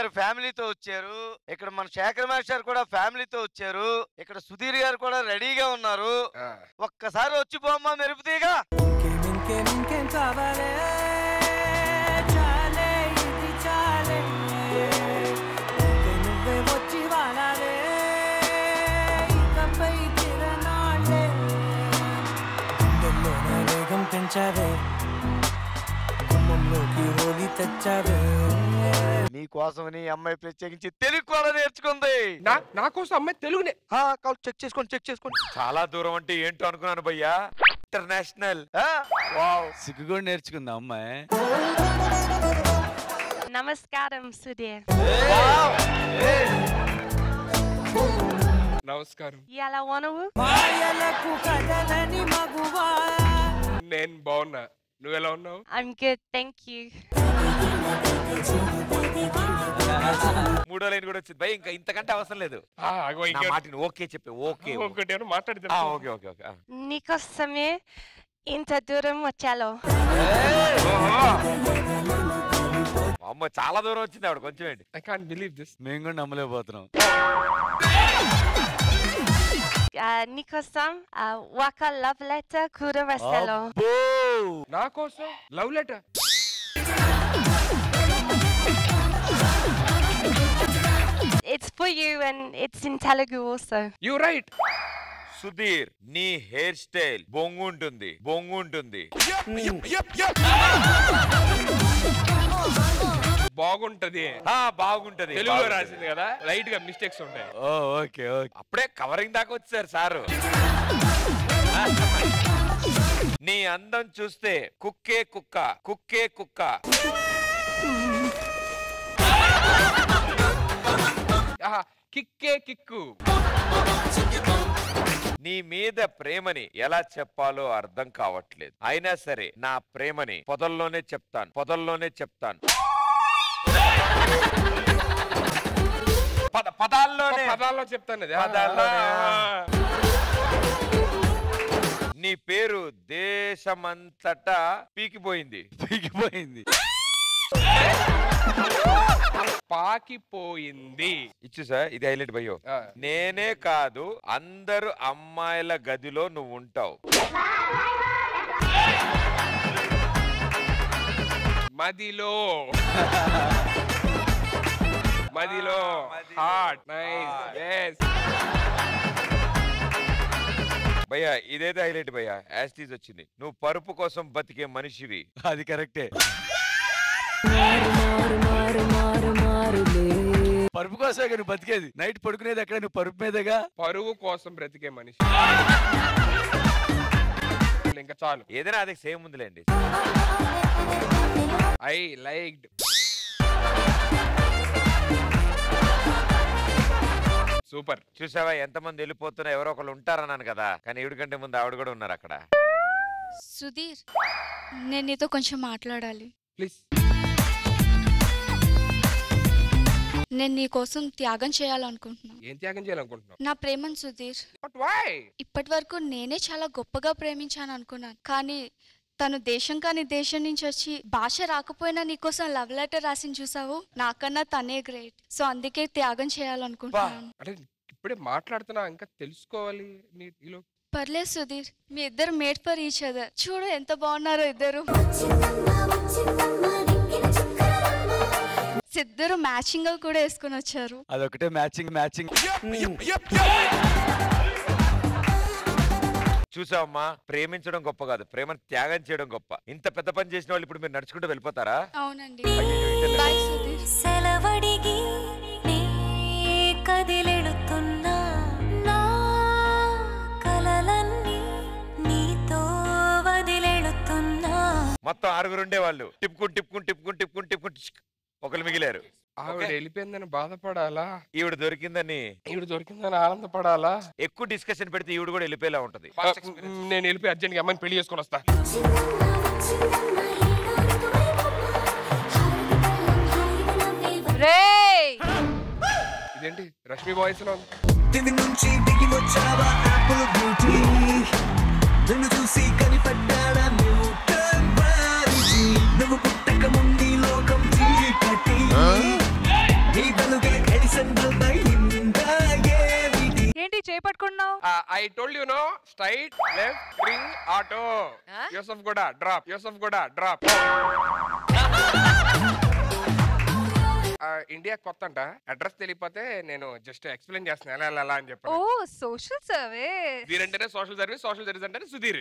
గారు ఫ్యామిలీతో వచ్చారు ఇక్కడ మన శేఖర్ మాస్టర్ కూడా ఫ్యామిలీతో వచ్చారు ఇక్కడ సుధీర్ గారు కూడా రెడీగా ఉన్నారు ఆ, ఒక్కసారి వచ్చి పోమ్మా మెరుపుతీగా ఇంకేం ఇంకేం ఇంకేం కావాలే చాలే ఇది చాలే ఇంకే నువ్వే వచ్చి వాడాలే ఇకపై తిరనాళ్ళే గుండెల్లోనే వేగం పెంచావే గుమ్మంలోకి హోలీ తెచ్చావే మీకోసమని ఈ అమ్మాయి ప్రత్యేకించి తెలుగు కూడా నేర్చుకుంది నా నా కోసం అమ్మాయి తెలుగునే ఆ, కాల్ చెక్ చేసుకోండి చెక్ చేసుకోండి చాలా దూరం అంటే ఏంటో అనుకున్నాను భయ్యా ఇంటర్నేషనల్ ఆ, వావ్. సిగ్గు కూడా నేర్చుకుందా అమ్మాయి Namaskaram, Sudhir. వావ్. ఏ, నమస్కారం Yala Wanawu. మాయలకు కదలని మగువా నేను బాగున్నా నువ్వెలా ఉన్నావు I'm good, thank you. మూడో లైన్ కూడా వచ్చింది భయ్ ఇంకా ఇంతకంటే అవసరం లేదు ఆ, అగో నా ఇంకే- మాటని ఓకే చెప్పే ఓకే ఇంకొకటి ఏమో ఆ, మాట్లాడితే ఓకే ఓకే ఓకే ఆ. Niko Samir, Inta Duram Wachalo. అమ్మ చాలా దూరం వచ్చింది ఆవిడ కొంచెం ఏంటి ఐ కాంట్ బిలీవ్ దిస్ మేము కూడా నమ్మలేకపోతున్నాం Uh, Niko Sam, uh, Waka Love Letter, Kuda Rastelo. అబ్బో! నా కోసం love letter It's for you and it's in Telugu also. You right Sudheer నీ హెయిర్ స్టైల్ బొంగు ఉంటుంది బొంగు ఉంటుంది బాగుంటది ఆ బాగుంటది తెలుగులో బాగుంటది. రాసింది కదా లైట్ గా మిస్టేక్స్ ఉంటాయి ఓ ఓకే ఓకే అప్పుడే కవరింగ్ దాకా వచ్చారు సారు నీ అందం చూస్తే కుక్కే కుక్క కుక్కే కుక్క ఆహా, కిక్కే కిక్కు నీ మీద ప్రేమని ఎలా చెప్పాలో అర్థం కావట్లేదు అయినా సరే నా ప్రేమని పొదల్లోనే చెప్తాను పొదల్లోనే చెప్తాను పద పదాల్లోనే పదాల్లో చెప్తాను అది. పదాల్లోనే. ఆ. నీ పేరు దేశమంతటా పీకిపోయింది పీకిపోయింది పాకిపోయింది ఇచ్చుసా ఇది హైలైట్ భయ్యో ఆ. నేనే కాదు అందరు అమ్మాయిల గదిలో నువ్వు ఉంటావు మదిలో మదిలో హార్ట్ నైస్ yes భయ్యా ఇదేదో హైలైట్ భయ్యా యాస్టీజ్ వచ్చింది నువ్వు పరుపు కోసం బతికే మనిషివి అది కరెక్టే పరుపు కోసమే నువ్వు బతికేది నైట్ పడుకునేది ఎక్కడ నువ్వు పరుపు మీదగా పరువు కోసం బ్రతికే మనిషి ఇంకా చాలు ఏదైనా అదే సేమ్ ఉందిలేండి ఐ లైక్డ్ సూపర్ చూసావా ఎంతమంది వెళ్ళిపోతున్నా ఎవరో ఒకళ్ళు ఉంటారన్నాను కదా కానీ ఈవిడ కంటే ముందు ఆవిడ కూడా ఉన్నారు అక్కడ సుధీర్ నేను నీతో కొంచెం మాట్లాడాలి ప్లీజ్ నేను నీ కోసం త్యాగం చేయాలనుకుంటున్నాను ఏం త్యాగం చేయాలనుకుంటున్నావు నా ప్రేమను సుధీర్ బట్ వై ఇప్పటి వరకు నేనే చాలా గొప్పగా ప్రేమించాను అనుకున్నాను కానీ తను దేశం కాని దేశం నుంచి వచ్చి భాష రాకపోయినా నీకోసం లవ్ లెటర్ రాసింది చూసావు నాకన్నా తనే గ్రేట్ సో అందుకే త్యాగం చేయాలనుకుంటున్నాను అంటే ఇప్పుడే మాట్లాడుతున్నా ఇంకా తెలుసుకోవాలి నీ నీలో పర్లేదు సుధీర్ మీ ఇద్దరు మేడ్ ఫర్ ఈచ్ అదర్ చూడు ఎంత బాగున్నారో ఇద్దరు ఇద్దరు మ్యాచింగ్ గా కూడా వేసుకొని వచ్చారు అదొకటే మ్యాచింగ్ మ్యాచింగ్ చూసావమ్మా ప్రేమించడం గొప్ప కాదు ప్రేమను త్యాగం చేయడం గొప్ప ఇంత పెద్ద పని చేసిన వాళ్ళు ఇప్పుడు మీరు నడుచుకుంటూ వెళ్ళిపోతారా అవునండి అయ్యయ్యో, ఇంత బాయ్ సుధీర్ సెలవడిగి నీ కదిలెడుతున్నా నా కలలన్నీ నీతో వదిలెడుతున్నా మొత్తం ఆరుగురు ఉండేవాళ్ళు టిప్పుకుని టిప్పుకుని టిప్పుకుని టిప్పుకుని టిప్పుకుని టిష్క్ ఒకరు మిగిలారు ఆవిడ వెళ్ళిపోయిందని బాధపడాలా ఈవిడ దొరికిందని ఈవిడ దొరికిందని ఆనందపడాలా ఎక్కువ డిస్కషన్ పెడితే ఈవిడ కూడా వెళ్ళిపోయేలా ఉంటది మ్, నేను వెళ్ళిపోయి అర్జెంట్గా అమ్మని పెళ్లి చేసుకొని వస్తా Ray! ఇదేంటి రష్మి వాయిస్ లో ఉంది దివి నుంచి దిగి వచ్చావా యాపిల్ బ్యూటీ నిన్ను చూసి కనిపెట్టాడా న్యూటన్ భారతి నువ్వు పుట్టక ముందు ఈ లోకం చీకటి నీ I told you no straight left ring auto Yusuf కూడా డ్రాప్ యూసఫ్ కూడా డ్రాప్ ఇండియా కొత్త అంట అడ్రస్ తెలియకపోతే నేను జస్ట్ ఎక్స్ప్లెయిన్ చేస్తాను ఎలా ఎలా ఎలా అని ఓ చెప్పి సోషల్ సర్వీస్ సుధీర్ అంటేనే సోషల్ సర్వీస్ సోషల్ సర్వీస్ అంటేనే సుధీర్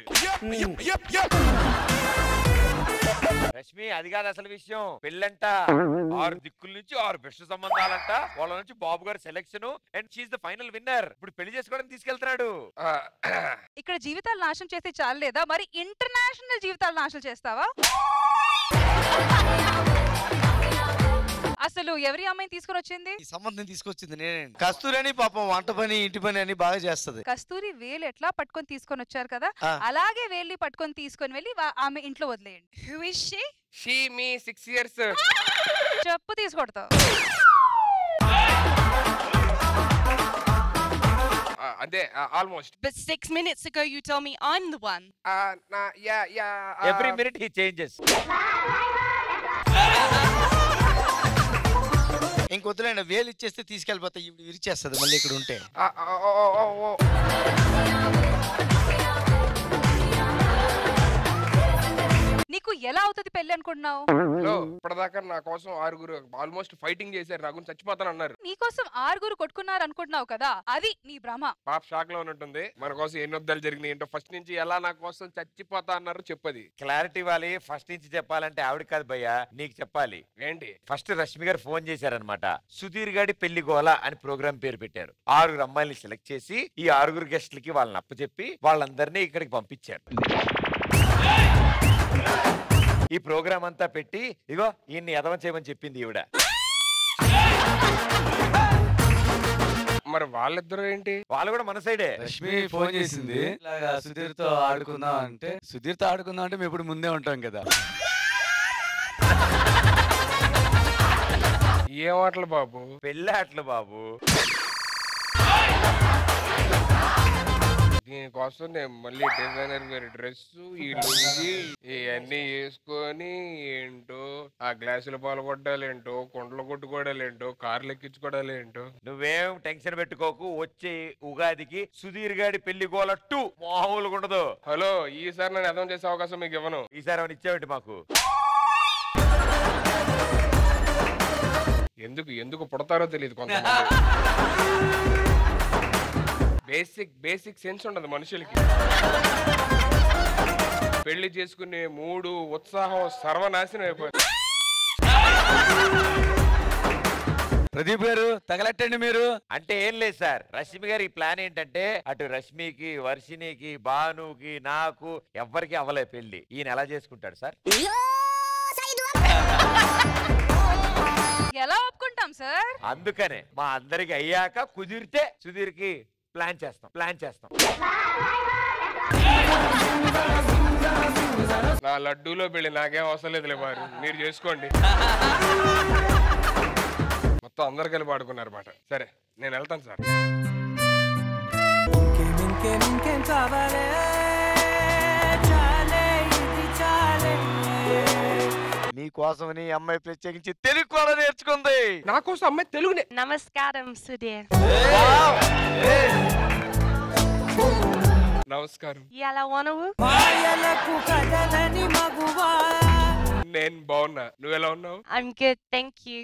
రష్మి అది కాదు అసలు విషయం పెళ్ళంట ఆరు దిక్కుల నుంచి ఆరు బెస్ట్ సంబంధాలంట వాళ్ళ నుంచి బాబు గారి selection and she the final winner ఇప్పుడు పెళ్లి చేసుకోవడానికి తీసుకెళ్తున్నాడు ఇక్కడ జీవితాలు నాశనం చేస్తే చాలు లేదా మరి ఇంటర్నేషనల్ జీవితాలు నాశనం చేస్తావా అసలు ఎవరి అమ్మాయిని తీసుకొని వచ్చింది ఈ సంబంధం తీసుకొచ్చింది నేనే కస్తూరి అని పాపం వంట పని ఇంటి పని అని బాగా చేస్తది కస్తూరి వేలు ఎట్లా పట్టుకొని తీసుకొని వచ్చారు కదా ఆ. అలాగే వేలి పట్టుకొని తీసుకొని వెళ్ళి వా- ఆమె ఇంట్లో వదిలేయండి Who is she? She me six years చెప్పు తీసుకొడతావు అదే almost But six minutes ago, you told me I'm the one. నా yeah yeah every minute he changes ఇంకొద్దులైన వేలు ఇచ్చేస్తే తీసుకెళ్ళిపోతా ఇప్పుడు విరిచేస్తుంది మళ్ళీ ఇక్కడ ఉంటే నీకు ఎలా అవుతుంది పెళ్లి అనుకుంటున్నావు హలో ఇప్పటిదాకా నా కోసం ఆరుగురు ఆల్మోస్ట్ ఫైటింగ్ చేశారు నా గురించి చచ్చిపోతాను అన్నారు నీకోసం ఆరుగురు కొట్టుకున్నారు అనుకుంటున్నావు కదా అది నీ భ్రమ పాప షాక్ లో ఉన్నట్టుంది మన కోసం ఎన్ని వద్దాలు జరిగినాయి ఏంటో ఫస్ట్ నుంచి ఎలా నా కోసం చచ్చిపోతా అన్నారు చెప్పది క్లారిటీ ఇవ్వాలి ఫస్ట్ నుంచి చెప్పాలంటే ఆవిడ కాదు భయ్యా నీకు చెప్పాలి ఏంటి ఫస్ట్ రష్మి గారు ఫోన్ చేశారనమాట సుధీర్ గాడి పెళ్లి గోల అని ప్రోగ్రామ్ పేరు పెట్టారు ఆరుగురు అమ్మాయిల్ని సెలెక్ట్ చేసి ఈ ఆరుగురు గెస్ట్లకి వాళ్ళని అప్పచెప్పి వాళ్ళందరినీ ఇక్కడికి పంపించారు ఈ ప్రోగ్రామ్ అంతా పెట్టి ఇగో ఈయన్ని ఎదవం చేయమని చెప్పింది ఈవిడ మరి వాళ్ళిద్దరు ఏంటి వాళ్ళు కూడా మన సైడే రష్మి ఫోన్ చేసింది ఇలాగా సుధీర్ తో ఆడుకుందాం అంటే సుధీర్ తో ఆడుకుందాం అంటే మేము ఇప్పుడు ముందే ఉంటాం కదా ఏం ఆటలు బాబు పెళ్ళి ఆటలు బాబు దీనికోసం నేను మళ్ళీ డిజైనర్ గారి డ్రెస్ ఈ లుంగి ఇవన్నీ వేసుకొని ఏంటో ఆ గ్లాసులు పాల్గొట్టాలేంటో కుండలు కొట్టుకోవడాలేంటో కార్లు ఎక్కించుకోవడాలేంటో ఏంటో నువ్వేం టెన్షన్ పెట్టుకోకు వచ్చే ఉగాదికి సుధీర్ గాడి పెళ్లి గోల టూ మామూలుగా ఉండదు హలో ఈసారి నేను అర్థం చేసే అవకాశం మీకు ఇవ్వను ఈసారి ఏమైనా ఇచ్చావేంటి మాకు ఎందుకు ఎందుకు పుడతారో తెలియదు కొంతమంది బేసిక్ బేసిక్ సెన్స్ ఉండదు మనుషులకి పెళ్లి చేసుకునే మూడు ఉత్సాహం సర్వనాశనం అయిపోయింది ప్రదీప్ గారు తగలెట్టండి మీరు అంటే ఏం లేదు సార్ రష్మి గారి ప్లాన్ ఏంటంటే అటు రష్మికి వర్షినికి భానుకి నాకు ఎవ్వరికి అవ్వలే పెళ్లి ఈయన ఎలా చేసుకుంటాడు సార్ ఎలా ఒప్పుకుంటాం సార్ అందుకనే మా అందరికి అయ్యాక కుదిరితే సుధీర్కి ప్లాన్ చేస్తాం ప్లాన్ చేస్తాం నా లడ్డూలో పెళ్లి నాకేం అవసరం లేదులే వారు మీరు చేసుకోండి మొత్తం అందరు కలిపి పాడుకున్నారు మాట సరే నేను వెళ్తాను సార్ ఇంకేం ఇంకేం కావాలే చాలే ఇది చాలే నీకోసమని ఈ అమ్మాయి ప్రత్యేకించి తెలుగు కూడా నేర్చుకుంది నా కోసం అమ్మాయి తెలుగునే Namaskaram, Sudhir. నమస్కారం Yala wanawu? మాయలకు కదలని మగువా నేను బాగున్నా నువ్వు ఎలా ఉన్నావు I'm good, thank you.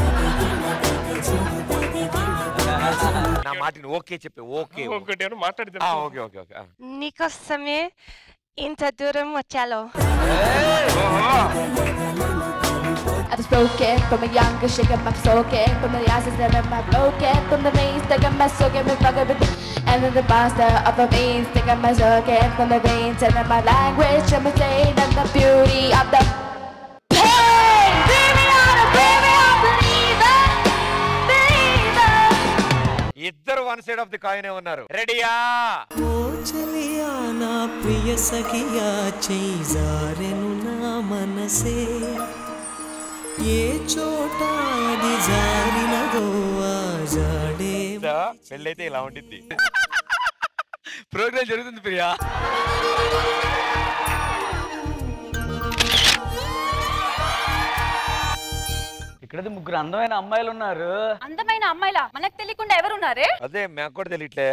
నా మాటని ఓకే చెప్పి ఓకే ఒకటి ఏమో మాట్లాడితే ఆ, ఓకే ఓకే ఓకే ఆ. Nikosame inta durum wachalo. I was broken from a younger shaking my soaking from the eyes that in my broken from the veins sticking my soaking me fucking with and then the monster of the veins sticking my soaking from the veins and then my language and my saying and the beauty of the pain. Bring me on, bring me on, believer, believer. ఇద్దరు one side of the coin ఉన్నారు రెడీయా ఓ చలియా నా ప్రియ సఖియా చేయి జారెను నా మనసే ఏ చోట అది జారినదో ఆ జాడే పెళ్ళైతే ఇలా ఉండిద్ది ప్రోగ్రామ్ జరుగుతుంది ప్రియా ఇక్కడ ఎక్కడిది ముగ్గురు అందమైన అమ్మాయిలు ఉన్నారు అందమైన అమ్మాయిలా మనకు తెలియకుండా ఎవరున్నారే అదే మాకు కూడా తెలియట్లే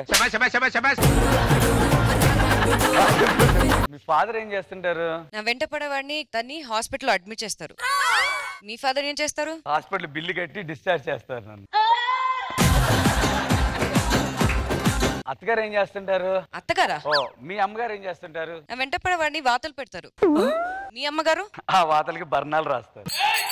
మీ ఫాదర్ ఏం చేస్తుంటారు నా వెంట పడేవాడిని దాన్ని హాస్పిటల్లో అడ్మిట్ చేస్తారు మీ ఫాదర్ ఏం చేస్తారు హాస్పిటల్ బిల్లు కట్టి డిశ్చార్జ్ చేస్తారు నన్ను అత్తగారు ఏం చేస్తుంటారు అత్తగారా ఓ మీ అమ్మగారు ఏం చేస్తుంటారు నా వెంట పడేవాడిని వాతలు పెడతారు మీ అమ్మగారు ఆ వాతలకి బర్ణాలు రాస్తారు